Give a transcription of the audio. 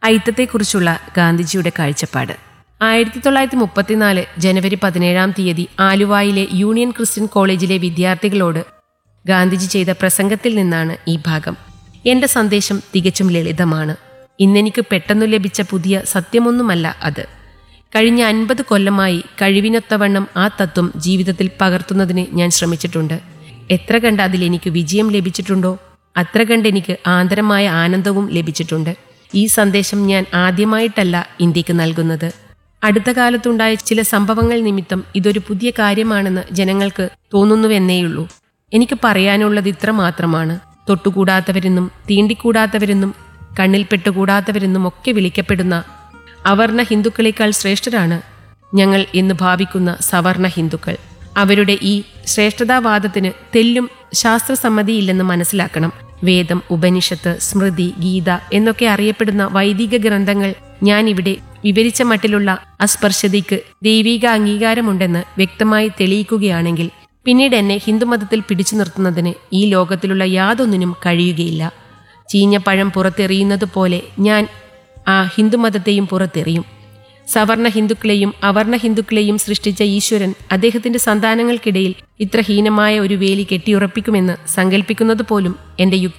ഐത്തത്തെക്കുറിച്ചുള്ള ഗാന്ധിജിയുടെ കാഴ്ചപ്പാട് ആയിരത്തി തൊള്ളായിരത്തി മുപ്പത്തിനാല് ജനുവരി പതിനേഴാം തീയതി ആലുവായിലെ യൂണിയൻ ക്രിസ്ത്യൻ കോളേജിലെ വിദ്യാർത്ഥികളോട് ഗാന്ധിജി ചെയ്ത പ്രസംഗത്തിൽ നിന്നാണ് ഈ ഭാഗം എന്റെ സന്ദേശം തികച്ചും ലളിതമാണ് ഇന്നെനിക്ക് പെട്ടെന്നു ലഭിച്ച പുതിയ സത്യമൊന്നുമല്ല അത് കഴിഞ്ഞ അൻപത് കൊല്ലമായി കഴിവിനൊത്തവണ്ണം ആ തത്വം ജീവിതത്തിൽ പകർത്തുന്നതിന് ഞാൻ ശ്രമിച്ചിട്ടുണ്ട് എത്ര കണ്ട് അതിൽ എനിക്ക് വിജയം ലഭിച്ചിട്ടുണ്ടോ അത്ര കണ്ട് എനിക്ക് ആന്തരമായ ആനന്ദവും ലഭിച്ചിട്ടുണ്ട് ഈ സന്ദേശം ഞാൻ ആദ്യമായിട്ടല്ല ഇന്ത്യക്ക് നൽകുന്നത് അടുത്ത കാലത്തുണ്ടായ ചില സംഭവങ്ങൾ നിമിത്തം ഇതൊരു പുതിയ കാര്യമാണെന്ന് ജനങ്ങൾക്ക് തോന്നുന്നുവെന്നേയുള്ളൂ എനിക്ക് പറയാനുള്ളത് ഇത്ര മാത്രമാണ് തൊട്ടുകൂടാത്തവരെന്നും തീണ്ടിക്കൂടാത്തവരെന്നും കണ്ണിൽപ്പെട്ടുകൂടാത്തവരെന്നും ഒക്കെ വിളിക്കപ്പെടുന്ന അവർണ ഹിന്ദുക്കളെക്കാൾ ശ്രേഷ്ഠരാണ് ഞങ്ങൾ എന്ന് ഭാവിക്കുന്ന സവർണ ഹിന്ദുക്കൾ അവരുടെ ഈ ശ്രേഷ്ഠതാവാദത്തിന് തെല്ലും ശാസ്ത്രസമ്മതിയില്ലെന്ന് മനസ്സിലാക്കണം വേദം ഉപനിഷത്ത് സ്മൃതി ഗീത എന്നൊക്കെ അറിയപ്പെടുന്ന വൈദിക ഗ്രന്ഥങ്ങൾ ഞാൻ ഇവിടെ വിവരിച്ച മട്ടിലുള്ള അസ്പർശതയ്ക്ക് ദൈവിക അംഗീകാരമുണ്ടെന്ന് വ്യക്തമായി തെളിയിക്കുകയാണെങ്കിൽ പിന്നീട് എന്നെ ഹിന്ദുമതത്തിൽ പിടിച്ചു നിർത്തുന്നതിന് ഈ ലോകത്തിലുള്ള യാതൊന്നിനും കഴിയുകയില്ല ചീഞ്ഞ പഴം പുറത്തെറിയുന്നത് പോലെ ഞാൻ ആ ഹിന്ദുമതത്തെയും പുറത്തെറിയും സവർണ ഹിന്ദുക്കളെയും അവർണ ഹിന്ദുക്കളെയും സൃഷ്ടിച്ച ഈശ്വരൻ അദ്ദേഹത്തിന്റെ സന്താനങ്ങൾക്കിടയിൽ ഇത്ര ഹീനമായ ഒരു വേലി കെട്ടിയുറപ്പിക്കുമെന്ന് സങ്കല്പിക്കുന്നത് പോലും എന്റെ യുക്തി